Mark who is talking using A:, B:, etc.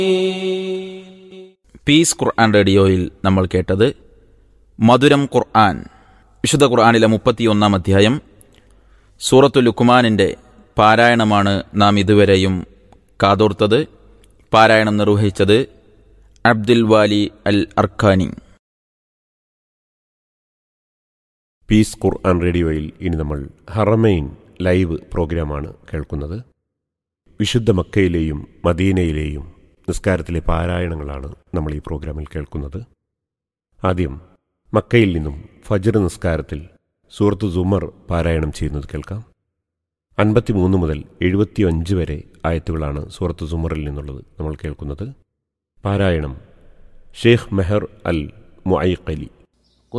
A: piece Quran റേഡിയോയിൽ നമ്മൾ കേട്ടത് മധുരം ഖുർആൻ വിശുദ്ധ ഖുർആനിലെ മുപ്പത്തിയൊന്നാം അധ്യായം സൂറത്തു ലുക്കുമാനിൻ്റെ പാരായണമാണ് നാം ഇതുവരെയും കാതോർത്തത് പാരായണം നിർവഹിച്ചത് Abdul Wali al Arkani
B: peace Quran റേഡിയോയിൽ ഇനി നമ്മൾ ഹറമൈൻ ലൈവ് പ്രോഗ്രാമാണ് കേൾക്കുന്നത് വിശുദ്ധ മക്കയിലെയും മദീനയിലെയും നിസ്കാരത്തിലെ പാരായണങ്ങളാണ് നമ്മൾ ഈ പ്രോഗ്രാമിൽ കേൾക്കുന്നത് ആദ്യം മക്കയിൽ നിന്നും ഫജർ നിസ്കാരത്തിൽ സൂറത്ത് സുമർ പാരായണം ചെയ്യുന്നത് കേൾക്കാം അൻപത്തിമൂന്ന് മുതൽ എഴുപത്തിയഞ്ച് വരെ ആയത്തുകളാണ് സൂറത്ത് സുമറിൽ നിന്നുള്ളത് നമ്മൾ കേൾക്കുന്നത് പാരായണം ഷെയ്ഖ് മെഹർ അൽ മുഅയ്ഖലി